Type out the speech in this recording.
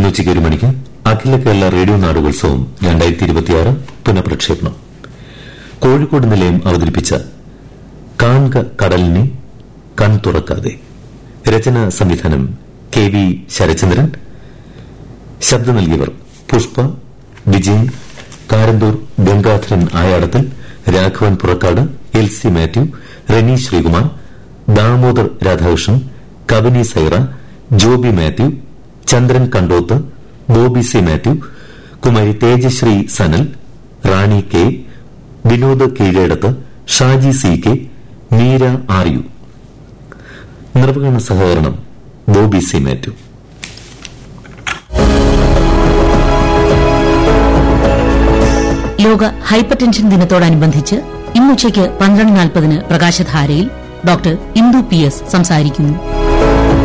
ഇന്ന് ഉച്ചയ്ക്ക് ഒരു മണിക്ക് അഖില കേരള റേഡിയോ നാടകോത്സവം രണ്ടായിരത്തി ഇരുപത്തിയാറ് പുനഃപ്രക്ഷേപണം കോഴിക്കോട് നിലയം അവതരിപ്പിച്ച കാൺക കടലിനെ കൺ തുറക്കാതെ രചനാ സംവിധാനം കെ വി ശരചന്ദ്രൻ ശബ്ദം നൽകിയവർ Pushpa Vijayan Karanthur Gangadharan Ayadathil Raghavan Purakkad L C Mathew Reni Sreekumar Damodar Radhakrishnan Kavini Saira Joby Mathew Chandran Kandoth Bobby C Mathew Kumari Thejasree Sanal Rani K Vinod Keezhedath Shaji C K Meera R U നിർവഹണ സഹകരണം ബോബി സി മാത്യു ലോക ഹൈപ്പർ ടെൻഷൻ ദിനത്തോടനുബന്ധിച്ച് ഇന്നുച്ചയ്ക്ക് പന്ത്രണ്ട് നാൽപ്പതിന് പ്രകാശധാരയിൽ ഡോക്ടർ ഇന്ദു പി എസ് സംസാരിക്കുന്നു